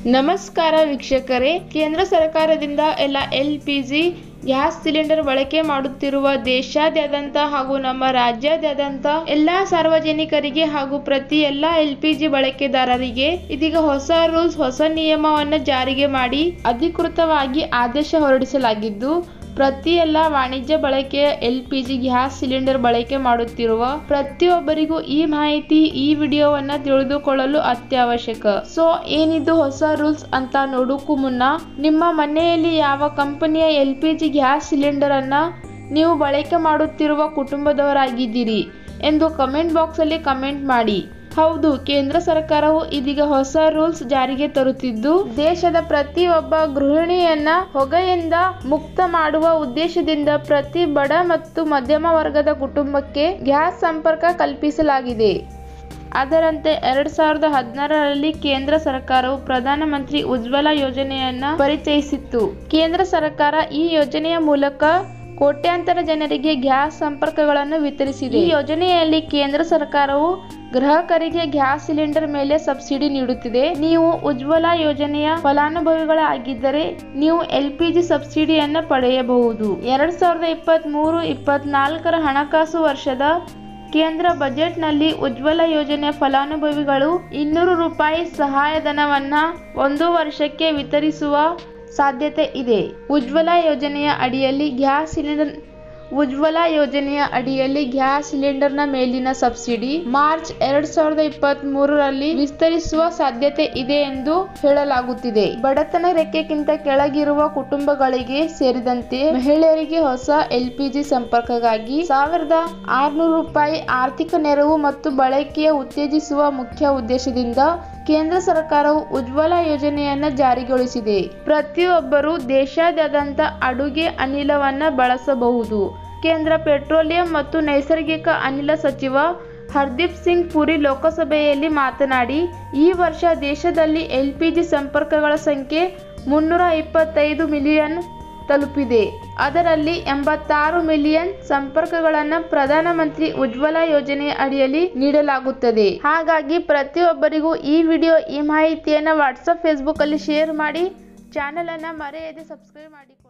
ನಮಸ್ಕಾರ ವೀಕ್ಷಕರೇ ಕೇಂದ್ರ ಸರ್ಕಾರದಿಂದ ಎಲ್ಲ L P G gas cylinder ಬಳಕೆ ಮಾಡುತ್ತಿರುವ ದೇಶಾದ್ಯಂತ ಹಾಗೂ ನಮ್ಮ ರಾಜ್ಯಾದ್ಯಂತ ಎಲ್ಲಾ ಸಾರ್ವಜನಿಕರಿಗೆ ಹಾಗೂ ಪ್ರತಿ ಎಲ್ಲಾ ಎಲ್ ಪಿ ಜಿ ಬಳಕೆದಾರರಿಗೆ ಇದೀಗ ಹೊಸ ರೂಲ್ಸ್ ಹೊಸ ನಿಯಮವನ್ನು ಜಾರಿಗೆ ಮಾಡಿ ಅಧಿಕೃತವಾಗಿ ಆದೇಶ ಹೊರಡಿಸಲಾಗಿದ್ದು ಪ್ರತಿ ಎಲ್ಲ ವಾಣಿಜ್ಯ ಬಳಕೆಯ L P G gas cylinder ಬಳಕೆ ಮಾಡುತ್ತಿರುವ ಪ್ರತಿಯೊಬ್ಬರಿಗೂ ಈ ಮಾಹಿತಿ ಈ ವಿಡಿಯೋವನ್ನ ತಿಳಿದುಕೊಳ್ಳಲು ಅತ್ಯವಶ್ಯಕ ಸೊ ಏನಿದು ಹೊಸ ರೂಲ್ಸ್ ಅಂತ ನೋಡೋಕ್ಕೂ ಮುನ್ನ ನಿಮ್ಮ ಮನೆಯಲ್ಲಿ ಯಾವ ಕಂಪನಿಯ L P G gas cylinder ಅನ್ನ ನೀವು ಬಳಕೆ ಮಾಡುತ್ತಿರುವ ಕುಟುಂಬದವರಾಗಿದ್ದೀರಿ ಎಂದು ಕಮೆಂಟ್ ಬಾಕ್ಸ್ ಅಲ್ಲಿ ಕಮೆಂಟ್ ಮಾಡಿ ಹೌದು ಕೇಂದ್ರ ಸರ್ಕಾರವು ಇದೀಗ ಹೊಸ ರೂಲ್ಸ್ ಜಾರಿಗೆ ತರುತ್ತಿದ್ದು ದೇಶದ ಪ್ರತಿಯೊಬ್ಬ ಗೃಹಿಣಿಯನ್ನ ಹೊಗೆಯಿಂದ ಮುಕ್ತ ಮಾಡುವ ಉದ್ದೇಶದಿಂದ ಪ್ರತಿ ಬಡ ಮತ್ತು ಮಧ್ಯಮ ವರ್ಗದ ಕುಟುಂಬಕ್ಕೆ ಗ್ಯಾಸ್ ಸಂಪರ್ಕ ಕಲ್ಪಿಸಲಾಗಿದೆ ಅದರಂತೆ ಎರಡ್ ಸಾವಿರದ ಹದಿನಾರರಲ್ಲಿ ಕೇಂದ್ರ ಸರ್ಕಾರವು ಪ್ರಧಾನಮಂತ್ರಿ ಉಜ್ವಲ ಯೋಜನೆಯನ್ನ ಪರಿಚಯಿಸಿತ್ತು ಕೇಂದ್ರ ಸರ್ಕಾರ ಈ ಯೋಜನೆಯ ಮೂಲಕ ಕೋಟ್ಯಾಂತರ ಜನರಿಗೆ ಗ್ಯಾಸ್ ಸಂಪರ್ಕಗಳನ್ನು ವಿತರಿಸಿದೆ ಈ ಯೋಜನೆಯಲ್ಲಿ ಕೇಂದ್ರ ಸರ್ಕಾರವು ಗ್ರಾಹಕರಿಗೆ ಗ್ಯಾಸ್ ಸಿಲಿಂಡರ್ ಮೇಲೆ ಸಬ್ಸಿಡಿ ನೀಡುತ್ತಿದೆ ನೀವು ಉಜ್ವಲ ಯೋಜನೆಯ ಫಲಾನುಭವಿಗಳಾಗಿದ್ದರೆ ನೀವು ಎಲ್ ಪಿ ಜಿ ಸಬ್ಸಿಡಿಯನ್ನು ಪಡೆಯಬಹುದು ಎರಡ್ ಸಾವಿರದ ಇಪ್ಪತ್ತ್ ಮೂರು ಇಪ್ಪತ್ನಾಲ್ಕರ ಹಣಕಾಸು ವರ್ಷದ ಕೇಂದ್ರ ಬಜೆಟ್ನಲ್ಲಿ ಉಜ್ವಲ ಯೋಜನೆಯ ಫಲಾನುಭವಿಗಳು ಇನ್ನೂರು ರೂಪಾಯಿ ಸಹಾಯಧನವನ್ನ ಒಂದು ವರ್ಷಕ್ಕೆ ವಿತರಿಸುವ ಸಾಧ್ಯತೆ ಇದೆ ಉಜ್ವಲ ಯೋಜನೆಯ ಅಡಿಯಲ್ಲಿ ಗ್ಯಾಸ್ ಸಿಲಿಂಡರ್ ಉಜ್ವಲ ಯೋಜನೆಯ ಅಡಿಯಲ್ಲಿ ಗ್ಯಾಸ್ ಸಿಲಿಂಡರ್ನ ಮೇಲಿನ ಸಬ್ಸಿಡಿ ಮಾರ್ಚ್ ಎರಡ್ ಸಾವಿರದ ಇಪ್ಪತ್ತ್ ಮೂರರಲ್ಲಿ ವಿಸ್ತರಿಸುವ ಸಾಧ್ಯತೆ ಇದೆ ಎಂದು ಹೇಳಲಾಗುತ್ತಿದೆ ಬಡತನ ರೇಖೆಗಿಂತ ಕೆಳಗಿರುವ ಕುಟುಂಬಗಳಿಗೆ ಸೇರಿದಂತೆ ಮಹಿಳೆಯರಿಗೆ ಹೊಸ ಎಲ್ಪಿಜಿ ಸಂಪರ್ಕಗಾಗಿ ಸಾವಿರದ ಆರುನೂರು ರೂಪಾಯಿ ಆರ್ಥಿಕ ನೆರವು ಮತ್ತು ಬಳಕೆಯ ಉತ್ತೇಜಿಸುವ ಮುಖ್ಯ ಉದ್ದೇಶದಿಂದ ಕೇಂದ್ರ ಸರ್ಕಾರವು ಉಜ್ವಲ ಯೋಜನೆಯನ್ನ ಜಾರಿಗೊಳಿಸಿದೆ ಪ್ರತಿಯೊಬ್ಬರು ದೇಶಾದ್ಯಂತ ಅಡುಗೆ ಅನಿಲವನ್ನ ಬಳಸಬಹುದು ಕೇಂದ್ರ ಪೆಟ್ರೋಲಿಯಂ ಮತ್ತು ನೈಸರ್ಗಿಕ ಅನಿಲ ಸಚಿವ ಹರ್ದೀಪ್ ಸಿಂಗ್ ಪುರಿ ಲೋಕಸಭೆಯಲ್ಲಿ ಮಾತನಾಡಿ ಈ ವರ್ಷ ದೇಶದಲ್ಲಿ ಎಲ್ಪಿಜಿ ಸಂಪರ್ಕಗಳ ಸಂಖ್ಯೆ ಮುನ್ನೂರ ಇಪ್ಪತ್ತೈದು ಮಿಲಿಯನ್ ತಲುಪಿದೆ ಅದರಲ್ಲಿ ಎಂಬತ್ತಾರು ಮಿಲಿಯನ್ ಸಂಪರ್ಕಗಳನ್ನು ಪ್ರಧಾನಮಂತ್ರಿ ಉಜ್ವಲ ಯೋಜನೆಯ ಅಡಿಯಲ್ಲಿ ನೀಡಲಾಗುತ್ತದೆ ಹಾಗಾಗಿ ಪ್ರತಿಯೊಬ್ಬರಿಗೂ ಈ ವಿಡಿಯೋ ಈ ಮಾಹಿತಿಯನ್ನು ವಾಟ್ಸಪ್ ಫೇಸ್ಬುಕ್ ಅಲ್ಲಿ ಶೇರ್ ಮಾಡಿ ಚಾನೆಲ್ ಅನ್ನ ಮರೆಯದೆ ಸಬ್ಸ್ಕ್ರೈಬ್ ಮಾಡಿಕೊಳ್ಳಿ